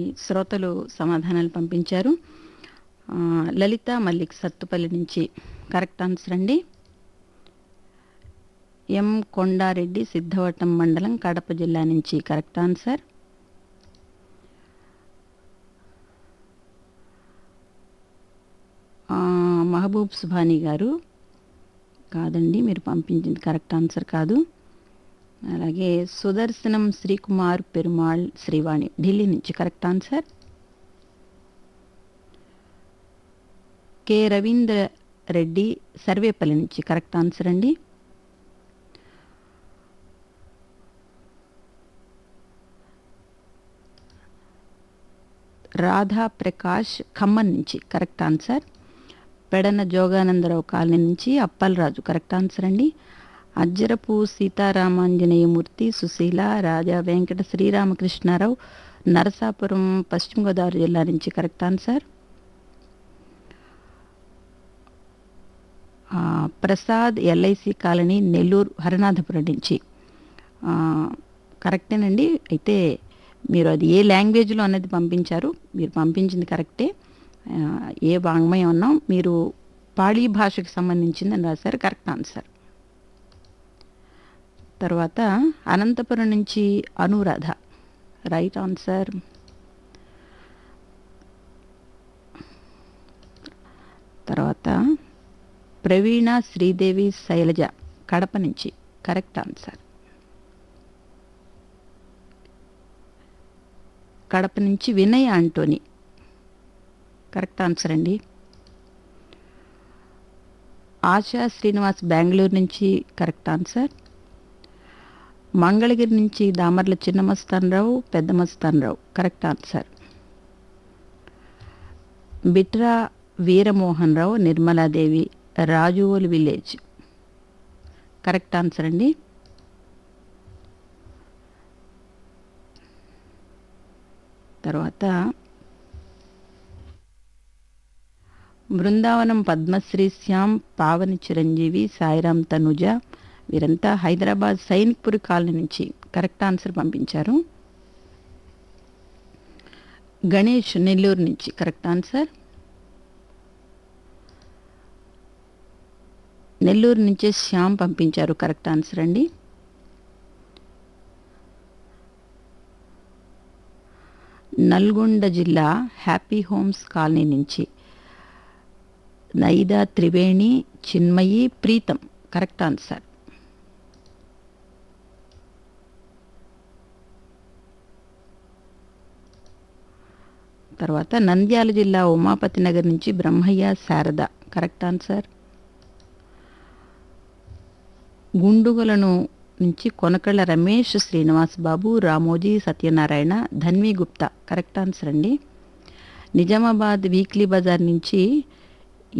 శ్రోతలు సమాధానాలు పంపించారు ఆ, లలిత మల్లిక్ సత్తుపల్లి నుంచి కరెక్ట్ ఆన్సర్ అండి ఎం కొండారెడ్డి సిద్ధవటం మండలం కడప జిల్లా నుంచి కరెక్ట్ ఆన్సర్ ఆ, మహబూబ్ సుభానీ గారు కాదండి మీరు పంపించింది కరెక్ట్ ఆన్సర్ కాదు అలాగే సుదర్శనం శ్రీకుమార్ పెరుమాళ్ శ్రీవాణి ఢిల్లీ నుంచి correct answer K Ravindra Reddy Sarvepalli నుంచి కరెక్ట్ ఆన్సర్ అండి రాధా ప్రకాష్ ఖమ్మం నుంచి correct answer Pedana Joganandarao colony నుంచి అప్పలరాజు కరెక్ట్ ఆన్సర్ అండి అజ్జరపు సీతారామాంజనేయమూర్తి సుశీల రాజా వెంకట శ్రీరామకృష్ణారావు నరసాపురం పశ్చిమ గోదావరి జిల్లా నుంచి కరెక్ట్ ఆన్సర్ ఆ, ప్రసాద్ ఎల్ఐసి కాలనీ నెల్లూరు హరినాథపురం నుంచి ఆ, కరెక్టేనండి అయితే మీరు అది ఏ లాంగ్వేజ్లో అన్నది పంపించారు మీరు పంపించింది కరెక్టే ఆ, ఏ వాంగ్మయం అన్నాం మీరు పాళీ భాషకు సంబంధించిందని రాశారు కరెక్ట్ ఆన్సర్ తర్వాత అనంతపురం నుంచి అనురాధ రైట్ ఆన్సర్ తర్వాత ప్రవీణ శ్రీదేవి శైలజ కడప నుంచి కరెక్ట్ ఆన్సర్ కడప నుంచి వినయ్ ఆంటోనీ కరెక్ట్ ఆన్సర్ అండి ఆశా శ్రీనివాస్ బెంగళూరు నుంచి కరెక్ట్ ఆన్సర్ మంగళగిరి నుంచి Damarla Chinna Mastanarao Pedda Mastanarao correct answer Bitra Veeramohan Rao Nirmaladevi Rajuvolu village correct answer అండి తర్వాత బృందావనం పద్మశ్రీ శ్యామ్ పావని చిరంజీవి సాయిరామ్ తనుజ వీరంతా హైదరాబాద్ సైనిక్పురి కాలనీ నుంచి కరెక్ట్ ఆన్సర్ పంపించారు గణేష్ నెల్లూరు నుంచి కరెక్ట్ ఆన్సర్ నెల్లూరు నుంచే శ్యామ్ పంపించారు కరెక్ట్ ఆన్సర్ అండి నల్గొండ జిల్లా హ్యాపీ హోమ్స్ కాలనీ నుంచి నైదా త్రివేణి చిన్మయి ప్రీతం కరెక్ట్ ఆన్సర్ తర్వాత నంద్యాల జిల్లా ఉమాపతి నగర్ నుంచి బ్రహ్మయ్య శారద కరెక్ట్ ఆన్సర్ గుండుగలను నుంచి కొనకళ్ళ రమేష్ శ్రీనివాస్ బాబు రామోజీ సత్యనారాయణ ధన్వి గుప్తా కరెక్ట్ ఆన్సర్ అండి నిజామాబాద్ వీక్లీ బజార్ నుంచి